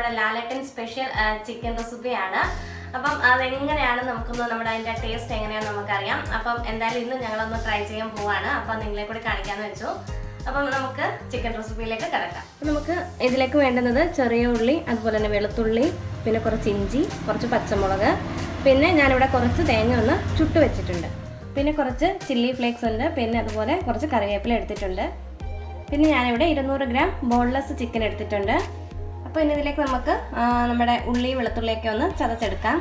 നമ്മുടെ ലാലേട്ടൻ special chicken റെസിപ്പിയാണ് അപ്പം അതെങ്ങനെയാണ് നമുക്കൊന്ന് നമ്മുടെ അതിൻ്റെ ടേസ്റ്റ് എങ്ങനെയാണെന്ന് നമുക്കറിയാം അപ്പം എന്തായാലും ഇന്ന് ഞങ്ങളൊന്ന് ട്രൈ ചെയ്യാൻ പോവാണ് അപ്പം നിങ്ങളെ കൂടി കാണിക്കാമെന്ന് വെച്ചു അപ്പം നമുക്ക് ചിക്കൻ റെസിപ്പിയിലേക്ക് കിടക്കാം നമുക്ക് ഇതിലേക്ക് വേണ്ടുന്നത് ചെറിയ ഉള്ളി അതുപോലെ തന്നെ വെളുത്തുള്ളി പിന്നെ കുറച്ച് ഇഞ്ചി കുറച്ച് പച്ചമുളക് പിന്നെ ഞാനിവിടെ കുറച്ച് തേങ്ങ ഒന്ന് ചുട്ട് വെച്ചിട്ടുണ്ട് പിന്നെ കുറച്ച് ചില്ലി ഫ്ലേക്സ് ഉണ്ട് പിന്നെ അതുപോലെ കുറച്ച് കറിവേപ്പില എടുത്തിട്ടുണ്ട് പിന്നെ ഞാനിവിടെ ഇരുന്നൂറ് ഗ്രാം ബോൺലെസ് ചിക്കൻ എടുത്തിട്ടുണ്ട് അപ്പോൾ ഇനി ഇതിലേക്ക് നമുക്ക് ആ, നമ്മുടെ ഉള്ളി വെളുത്തുള്ളിയൊക്കെ ഒന്ന് ചതച്ചെടുക്കാം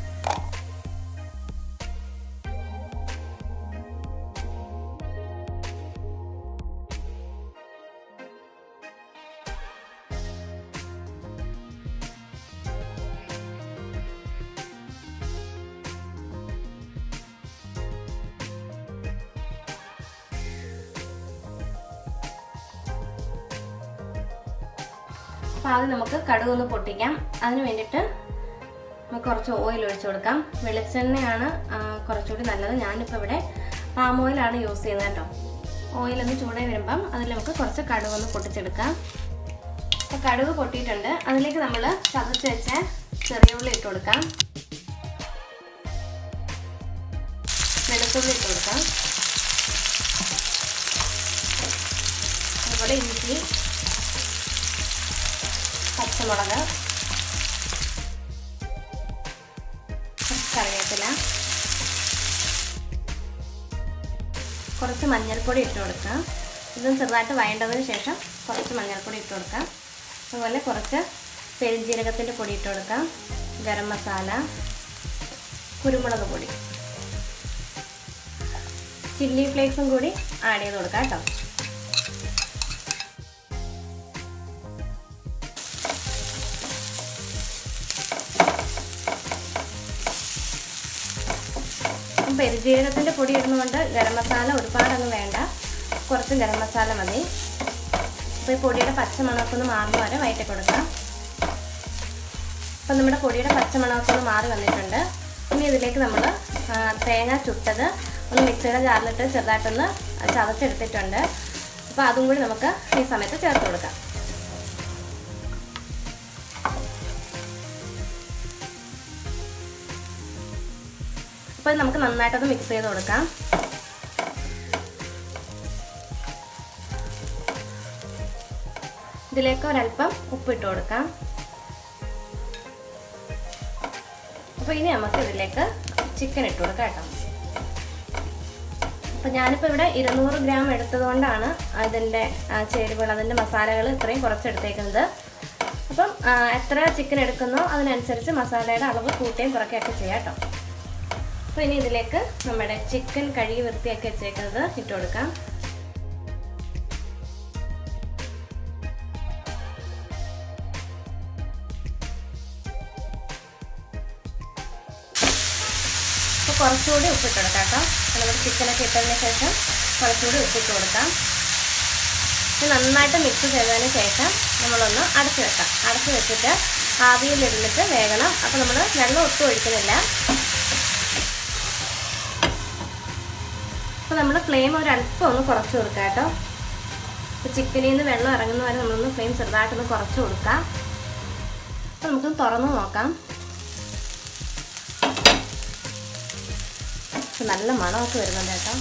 അപ്പോൾ ആദ്യം നമുക്ക് കടുക് ഒന്ന് പൊട്ടിക്കാം അതിന് വേണ്ടിയിട്ട് നമുക്ക് കുറച്ച് ഓയിൽ ഒഴിച്ചു കൊടുക്കാം വെളിച്ചെണ്ണയാണ് ആ, കുറച്ചുകൂടി നല്ലത് ഞാനിപ്പോൾ ഇവിടെ പാം ഓയിലാണ് യൂസ് ചെയ്യുന്നത് കേട്ടോ ഓയിലൊന്ന് ചൂടായി വരുമ്പം അതിൽ നമുക്ക് കുറച്ച് കടുക് ഒന്ന് പൊട്ടിച്ചെടുക്കാം അപ്പോൾ കടുക് പൊട്ടിയിട്ടുണ്ട് അതിലേക്ക് നമ്മൾ ചതച്ച് വെച്ച ചെറിയ ഉള്ളി ഇട്ട് കൊടുക്കാം വെളുത്തുള്ളി ഇട്ട് കൊടുക്കാം അതുപോലെ ഇഞ്ചി പച്ചമുളക് കുറച്ച് കറിവേപ്പില കുറച്ച് മഞ്ഞൾപ്പൊടി ഇട്ട് കൊടുക്കാം ഇതും ചെറുതായിട്ട് വഴണ്ടതിന് ശേഷം കുറച്ച് മഞ്ഞൾപ്പൊടി ഇട്ട് കൊടുക്കാം അതുപോലെ കുറച്ച് പെരുംജീരകത്തിൻ്റെ പൊടി ഇട്ട് കൊടുക്കാം ഗരം മസാല കുരുമുളക് പൊടി ചില്ലി ഫ്ലേക്സും കൂടി ആഡ് ചെയ്ത് കൊടുക്കാം കേട്ടോ പെരുജീരകത്തിൻ്റെ പൊടി ഇടുന്നതുകൊണ്ട് ഗരം മസാല ഒരുപാടൊന്നും വേണ്ട കുറച്ച് ഗരം മസാല മതി അപ്പോൾ ഈ പൊടിയുടെ പച്ചമണമൊക്കെ ഒന്ന് മാറുന്ന വരെ വയറ്റി കൊടുക്കാം അപ്പം നമ്മുടെ പൊടിയുടെ പച്ചമണമൊക്കെ ഒന്ന് മാറി വന്നിട്ടുണ്ട് ഇനി ഇതിലേക്ക് നമ്മൾ തേങ്ങ ചുട്ടത് ഒന്ന് മിക്സിയുടെ ജാറിലിട്ട് ചെറുതായിട്ടൊന്ന് ചതച്ചെടുത്തിട്ടുണ്ട് അപ്പോൾ അതും കൂടി നമുക്ക് ഈ സമയത്ത് ചേർത്ത് കൊടുക്കാം അപ്പോൾ നമുക്ക് നന്നായിട്ടൊന്ന് മിക്സ് ചെയ്ത് കൊടുക്കാം ഇതിലേക്ക് ഒരല്പം ഉപ്പിട്ട് കൊടുക്കാം അപ്പോൾ ഇനി നമുക്ക് ഇതിലേക്ക് ചിക്കൻ ഇട്ട് കൊടുക്കാം കേട്ടോ അപ്പോൾ ഞാനിപ്പോൾ ഇവിടെ ഇരുന്നൂറ് ഗ്രാം എടുത്തതുകൊണ്ടാണ് അതിൻ്റെ ചേരുവകൾ അതിൻ്റെ മസാലകൾ ഇത്രയും കുറച്ചെടുത്തേക്കുന്നത് അപ്പം ആ, എത്ര ചിക്കൻ എടുക്കുന്നോ അതിനനുസരിച്ച് മസാലയുടെ അളവ് കൂട്ടുകയും കുറയ്ക്കുകയൊക്കെ ചെയ്യാം കേട്ടോ അപ്പോൾ ഇനി ഇതിലേക്ക് നമ്മുടെ ചിക്കൻ കഴുകി വൃത്തിയാക്കി വെച്ചേക്കുന്നത് ഇട്ട് കൊടുക്കാം അപ്പോൾ കുറച്ചുകൂടി ഉപ്പിട്ട് കൊടുക്കാം കേട്ടോ നമ്മുടെ ചിക്കനൊക്കെ ഇട്ടതിന് ശേഷം കുറച്ചുകൂടി ഉപ്പിട്ട് കൊടുക്കാം ഇത് നന്നായിട്ട് മിക്സ് ചെയ്തതിന് ശേഷം നമ്മളൊന്ന് അടച്ചു വെക്കാം അടച്ചു വെച്ചിട്ട് ആവിയിലിരുന്നിട്ട് വേകണം അപ്പോൾ നമ്മൾ വെള്ളം ഒട്ടും ഒഴിക്കുന്നില്ല അപ്പോൾ നമ്മൾ ഫ്ലെയിം ഒരല്പം ഒന്ന് കുറച്ച് കൊടുക്കാം കേട്ടോ അപ്പോൾ ചിക്കനിൽ നിന്ന് വെള്ളം ഇറങ്ങുന്ന വരെ നമ്മളൊന്ന് ഫ്ലെയിം ചെറുതായിട്ടൊന്ന് കുറച്ച് കൊടുക്കാം അപ്പോൾ നമുക്ക് തുറന്ന് നോക്കാം അപ്പോൾ നല്ല മണമൊക്കെ വരുന്നുണ്ട് കേട്ടോ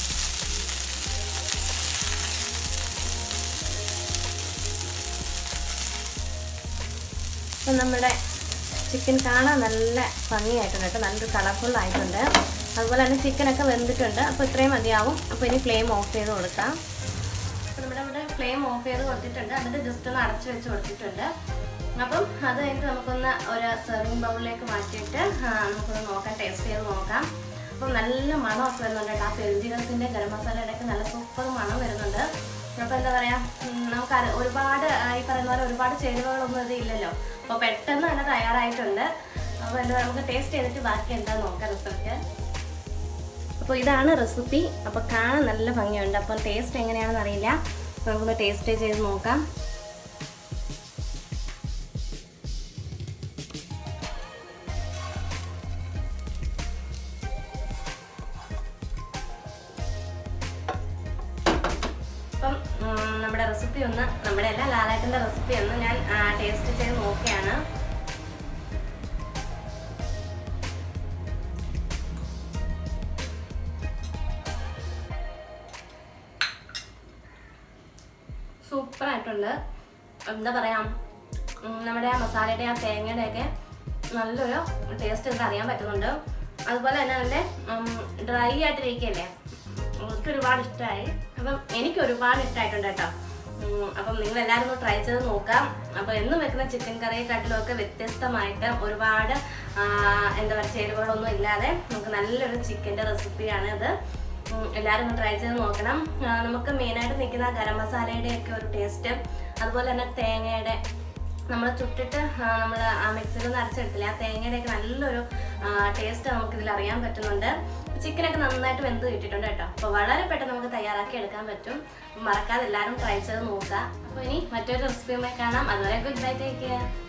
അപ്പം നമ്മുടെ ചിക്കൻ കാണാൻ നല്ല ഭംഗിയായിട്ടുണ്ട് കേട്ടോ നല്ലൊരു കളർഫുൾ ആയിട്ടുണ്ട് അതുപോലെ തന്നെ ചിക്കനൊക്കെ വെന്തിട്ടുണ്ട് അപ്പോൾ ഇത്രയും മതിയാവും അപ്പോൾ ഇനി ഫ്ലെയിം ഓഫ് ചെയ്ത് കൊടുക്കാം അപ്പോൾ നമ്മുടെ ഇവിടെ ഫ്ലെയിം ഓഫ് ചെയ്ത് കൊടുത്തിട്ടുണ്ട് എന്നിട്ട് ജസ്റ്റ് ഒന്ന് അടച്ചു വെച്ച് കൊടുത്തിട്ടുണ്ട് അപ്പം അത് കഴിഞ്ഞിട്ട് നമുക്കൊന്ന് ഒരു സെർവിങ് ബൗളിലേക്ക് മാറ്റിയിട്ട് ആ, നമുക്കൊന്ന് നോക്കാം ടേസ്റ്റ് ചെയ്ത് നോക്കാം അപ്പം നല്ല മണമൊക്കെ വരുന്നുണ്ട് കേട്ടോ ആ പെരുജീരകത്തിൻ്റെ ഗരം മസാലയുടെ ഒക്കെ നല്ല സൂപ്പർ മണം വരുന്നുണ്ട് അപ്പോൾ എന്താ പറയുക നമുക്ക് അര- ഒരുപാട് ആ, ഈ പറയുന്ന പോലെ ഒരുപാട് ചേരുവകളൊന്നും ഇത് ഇല്ലല്ലോ അപ്പോൾ പെട്ടെന്ന് തന്നെ തയ്യാറായിട്ടുണ്ട് അപ്പോൾ എന്താ നമുക്ക് ടേസ്റ്റ് ചെയ്തിട്ട് ബാക്കി എന്താ നോക്കാം റിസൾട്ട് അപ്പോൾ ഇതാണ് റെസിപ്പി അപ്പോൾ കാണാൻ നല്ല ഭംഗിയുണ്ട് അപ്പം ടേസ്റ്റ് എങ്ങനെയാണെന്ന് അറിയില്ല നമുക്കൊന്ന് ടേസ്റ്റ് ചെയ്ത് നോക്കാം അപ്പം ഉം, നമ്മുടെ റെസിപ്പി ഒന്ന് നമ്മുടെ അല്ല ലാലാട്ടിൻ്റെ റെസിപ്പി ഒന്ന് ഞാൻ ടേസ്റ്റ് ചെയ്ത് നോക്കുകയാണ് സൂപ്പർ ആയിട്ടുണ്ട് എന്താ പറയാ ഉം, നമ്മുടെ ആ മസാലയുടെ ആ തേങ്ങയുടെ ഒക്കെ നല്ലൊരു ടേസ്റ്റ് ഇതിൽ അറിയാൻ പറ്റുന്നുണ്ട് അതുപോലെ തന്നെ അതിൻ്റെ ഡ്രൈ ആയിട്ടിരിക്കുകയല്ലേ എനിക്ക് ഒരുപാട് ഇഷ്ടമായി അപ്പം എനിക്ക് ഒരുപാട് ഇഷ്ടമായിട്ടുണ്ട് കേട്ടോ ഉം, അപ്പം നിങ്ങൾ എല്ലാവരും ഒന്ന് ട്രൈ ചെയ്ത് നോക്കാം അപ്പോൾ എന്നും വെക്കുന്ന ചിക്കൻ കറിയെക്കാട്ടിലും ഒക്കെ വ്യത്യസ്തമായിട്ട് ഒരുപാട് ആ, എന്താ പറയുക ചേരുവകളൊന്നും ഇല്ലാതെ നമുക്ക് നല്ലൊരു ചിക്കൻ്റെ റെസിപ്പിയാണ് ഇത് ഉം, എല്ലാവരും ഒന്ന് ട്രൈ ചെയ്ത് നോക്കണം ആ, നമുക്ക് മെയിനായിട്ട് നിൽക്കുന്ന ഗരം മസാലയുടെ ഒക്കെ ഒരു ടേസ്റ്റ് അതുപോലെ തന്നെ തേങ്ങയുടെ നമ്മൾ ചുട്ടിട്ട് നമ്മൾ ആ മിക്സിയിൽ അരച്ചെടുത്തില്ല ആ തേങ്ങയുടെ ഒക്കെ നല്ലൊരു ടേസ്റ്റ് നമുക്ക് ഇതിൽ അറിയാൻ പറ്റുന്നുണ്ട് ചിക്കനൊക്കെ നന്നായിട്ട് വെന്ത് കിട്ടിയിട്ടുണ്ട് കേട്ടോ അപ്പോൾ വളരെ പെട്ടെന്ന് നമുക്ക് തയ്യാറാക്കി എടുക്കാൻ പറ്റും അപ്പോൾ മറക്കാതെ എല്ലാവരും ട്രൈ ചെയ്ത് നോക്കുക അപ്പോൾ ഇനി മറ്റൊരു റെസിപ്പിയുമായി കാണാം അതുവരെ ഗുഡ് ബൈ ടേക്ക് കെയർ